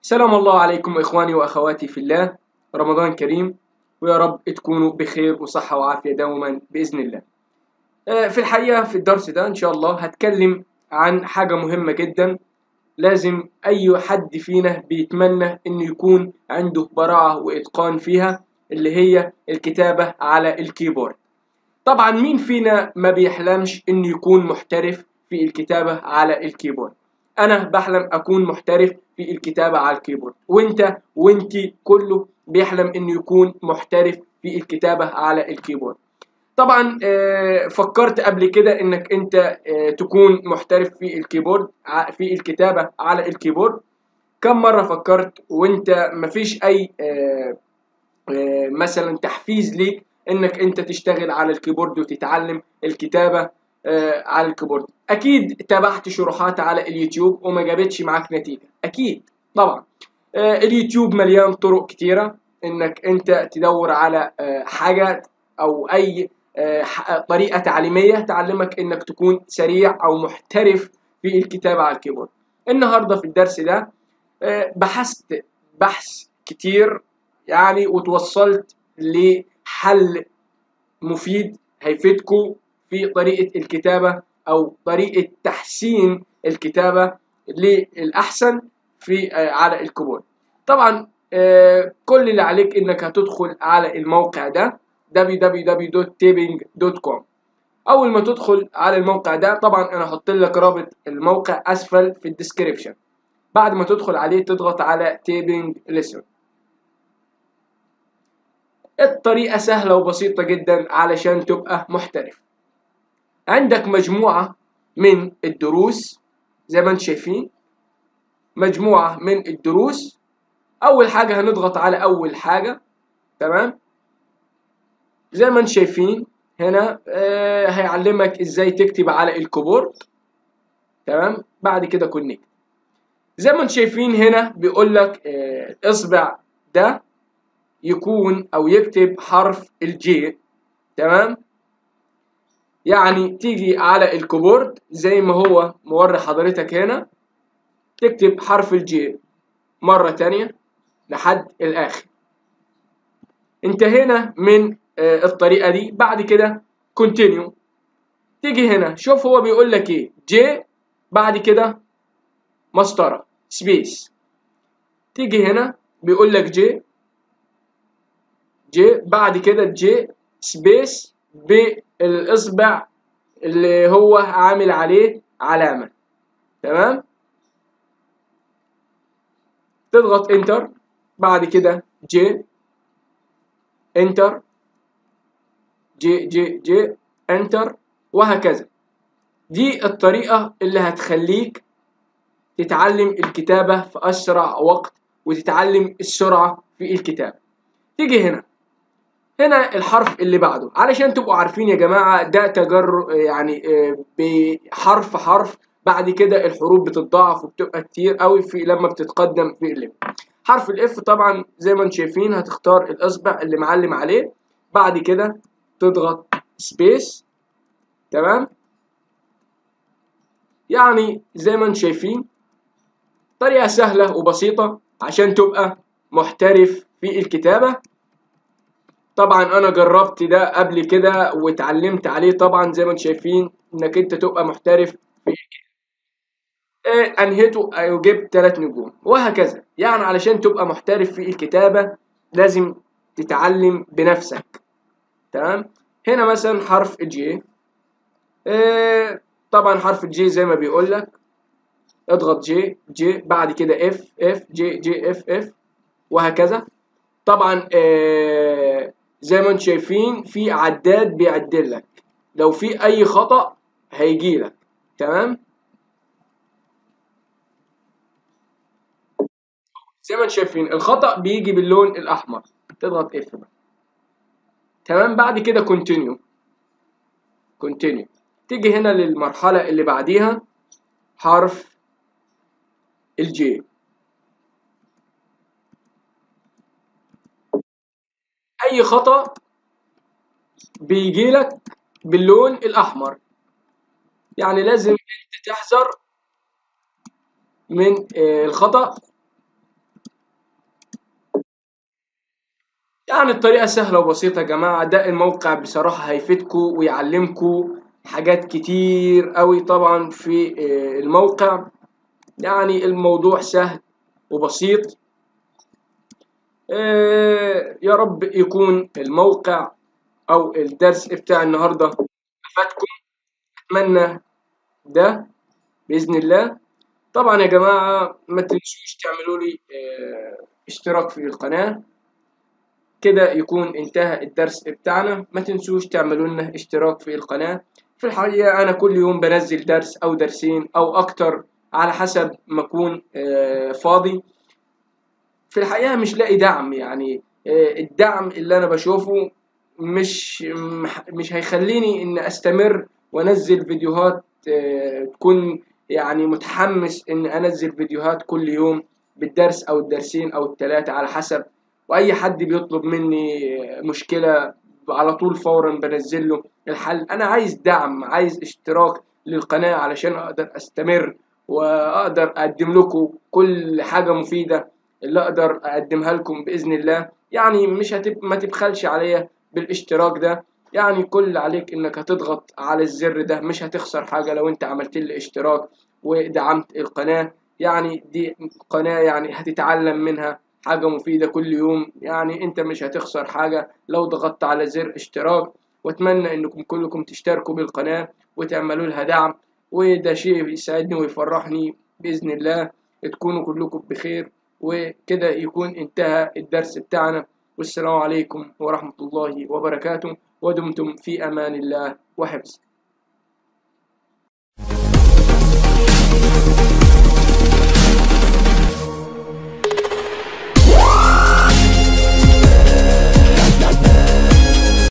سلام الله عليكم إخواني وأخواتي في الله رمضان كريم ويا رب تكونوا بخير وصحة وعافية دوما بإذن الله آه، في الحقيقة في الدرس ده إن شاء الله هتكلم عن حاجة مهمة جدا لازم أي حد فينا بيتمنى إنه يكون عنده براعة وإتقان فيها اللي هي الكتابة على الكيبورد طبعا مين فينا ما بيحلمش إنه يكون محترف في الكتابة على الكيبورد أنا بحلم أكون محترف في الكتابة على الكيبورد وانت وانتي كله بيحلم انه يكون محترف في الكتابة على الكيبورد طبعا آه، فكرت قبل كده انك انت آه، تكون محترف في الكيبورد ع- في الكتابة على الكيبورد كم مرة فكرت وانت مفيش اي آه، آه، مثلا تحفيز ليك انك انت تشتغل على الكيبورد وتتعلم الكتابة آه، على الكيبورد اكيد تابعت شروحات على اليوتيوب وما جابتش معاك نتيجة اكيد طبعا آه، اليوتيوب مليان طرق كتيرة انك انت تدور على آه، حاجة او اي آه، ح- طريقة تعليمية تعلمك انك تكون سريع او محترف في الكتابة على الكيبورد النهاردة في الدرس ده آه، بحثت بحث كتير يعني وتوصلت لحل مفيد هيفيدكم في طريقة الكتابة أو طريقة تحسين الكتابة للأحسن في آه، على الكيبورد طبعا آه، كل اللي عليك إنك هتدخل على الموقع ده www.taping.com أول ما تدخل على الموقع ده طبعا أنا هحط لك رابط الموقع أسفل في الديسكريبشن بعد ما تدخل عليه تضغط على تيبنج ليسن الطريقة سهلة وبسيطة جدا علشان تبقى محترف عندك مجموعة من الدروس زي ما انتم شايفين مجموعة من الدروس أول حاجة هنضغط على أول حاجة تمام زي ما انتم شايفين هنا آه هيعلمك ازاي تكتب على الكيبورد تمام بعد كده كونكت زي ما انتم شايفين هنا بيقول لك آه الاصبع ده يكون او يكتب حرف الجي تمام يعني تيجي على الكيبورد زي ما هو موري حضرتك هنا تكتب حرف الجي مرة تانية لحد الآخر انتهينا من آه، الطريقة دي بعد كده كونتينيو تيجي هنا شوف هو بيقول لك ايه جي بعد كده مسطرة سبيس تيجي هنا بيقول لك جي جي بعد كده جي سبيس بالاصبع اللي هو عامل عليه علامة تمام تضغط انتر بعد كده جي انتر جي جي جي انتر وهكذا دي الطريقة اللي هتخليك تتعلم الكتابة في أسرع وقت وتتعلم السرعة في الكتابة تيجي هنا هنا الحرف اللي بعده علشان تبقوا عارفين يا جماعة ده تجر يعني آه، بحرف حرف بعد كده الحروف بتتضاعف وبتبقى كتير قوي في لما بتتقدم في الليم حرف الاف طبعا زي ما انتم شايفين هتختار الاصبع اللي معلم عليه بعد كده تضغط سبيس تمام يعني زي ما انتم شايفين طريقة سهلة وبسيطة عشان تبقى محترف في الكتابة طبعا انا جربت ده قبل كده واتعلمت عليه طبعا زي ما انتم شايفين انك انت تبقى محترف في آه، انهيته او جبت ثلاث نجوم وهكذا يعني علشان تبقى محترف في الكتابة لازم تتعلم بنفسك تمام هنا مثلا حرف الجي آه، طبعا حرف الجي زي ما بيقول لك اضغط جي جي بعد كده اف اف جي جي اف اف وهكذا طبعا آه، زي ما انتم شايفين في عداد بيعدل لك لو في اي خطأ هيجي لك تمام زي ما انتم شايفين الخطأ بيجي باللون الاحمر تضغط اف بقى تمام بعد كده كونتينيو كونتينيو تيجي هنا للمرحلة اللي بعديها حرف الجي اي خطأ بيجي لك باللون الاحمر يعني لازم انت تحذر من آه، الخطأ يعني الطريقة سهلة وبسيطة يا جماعة ده الموقع بصراحة هيفيدكوا ويعلمكوا حاجات كتير قوي طبعا في آه، الموقع يعني الموضوع سهل وبسيط آه، يا رب يكون الموقع او الدرس بتاع النهارده افادكم اتمنى ده باذن الله طبعا يا جماعه ما تنسوش تعملوا لي آه، اشتراك في القناه كده يكون انتهى الدرس بتاعنا ما تنسوش تعملوا لنا اشتراك في القناه في الحقيقه انا كل يوم بنزل درس او درسين او اكتر على حسب ما اكون آه، فاضي في الحقيقة مش لاقي دعم يعني آه، الدعم اللي أنا بشوفه مش مح- مش هيخليني إن أستمر وأنزل فيديوهات آه، تكون يعني متحمس إن أنزل فيديوهات كل يوم بالدرس أو الدرسين أو التلاتة على حسب وأي حد بيطلب مني مشكلة على طول فورا بنزل له الحل أنا عايز دعم عايز اشتراك للقناة علشان أقدر أستمر وأقدر أقدم لكم كل حاجة مفيدة اللي اقدر اقدمها لكم باذن الله يعني مش هتب... ما تبخلش عليا بالاشتراك ده يعني كل اللي عليك انك هتضغط على الزر ده مش هتخسر حاجة لو انت عملت لي اشتراك ودعمت القناة يعني دي قناة يعني هتتعلم منها حاجة مفيدة كل يوم يعني انت مش هتخسر حاجة لو ضغطت على زر اشتراك واتمنى انكم كلكم تشتركوا بالقناة وتعملوا لها دعم وده شيء يسعدني ويفرحني بإذن الله تكونوا كلكم بخير وكده يكون انتهى الدرس بتاعنا والسلام عليكم ورحمة الله وبركاته ودمتم في أمان الله وحفظه